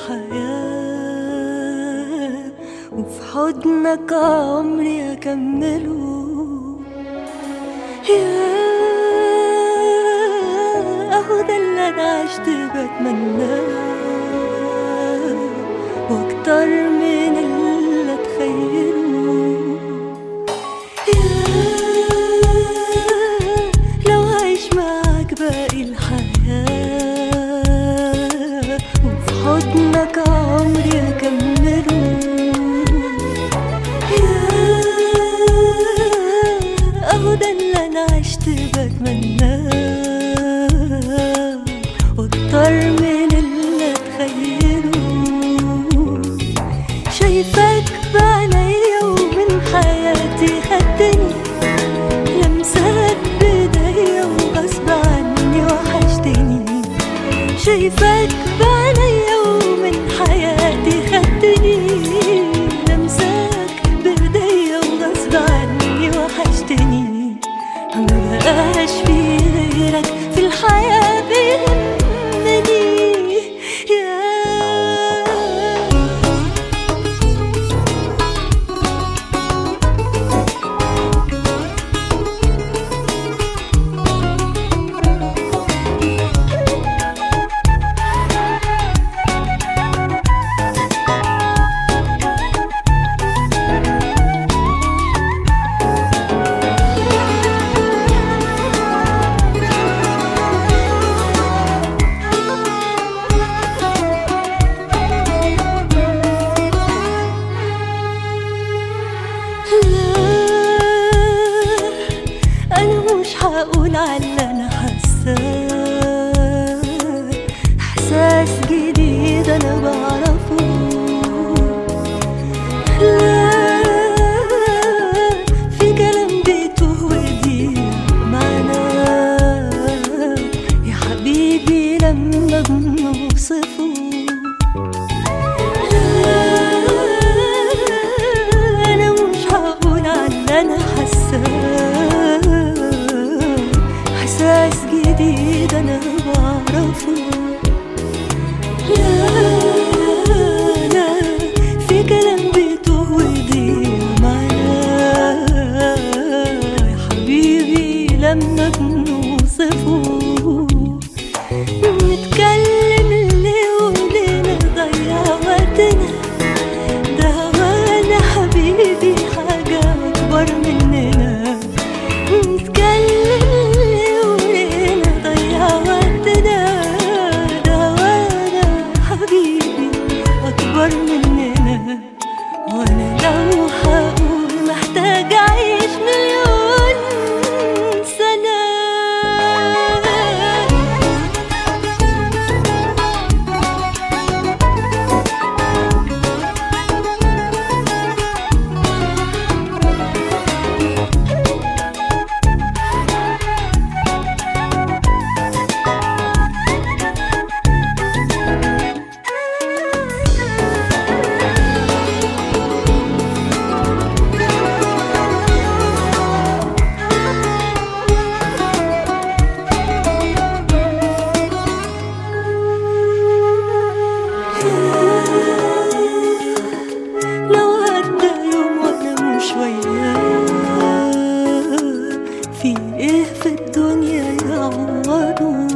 الحياة وفي حضنك عمري أكمله يا أهو ده اللي أنا عشت بتمناه وأكتر من اللي أتخيله يا لو عايش معاك باقي الحياة وفي حضنك عمري أكمله يا أهو ده اللي أنا عشت بتمناه وأكتر من اللي أتخيله شايفاك بعينيا ومن حياتي خدتني لمسات بايديا وغصب عني وحشتني شايفاك بعينيا ومن حياتي خدتني لمساك بايديا وغصب عني وحشتني مبقاش في غيرك في الحياة بيهمني يا لا انا مش هقول على اللي انا حاساه احساس جديد انا بعرفه لا في كلام بيتوه ودي معناه يا حبيبي لما بنوصفه أنا مش هقول على اللي أنا حاساه إحساس جديد أنا بعرفه لا لا في كلام بيتوه ويضيع معايا يا حبيبي لما بنوصفه نتكلم اللي ولينا ضيع وقتنا ده وانا حبيبي حاجة أكبر مننا نتكلم اللي ولينا ضيع وقتنا ده وانا حبيبي أكبر مننا وانا لو هقول محتاج أعيش مليون سنة لو عدى يوم وانا مش وياه في ايه في الدنيا يعوضه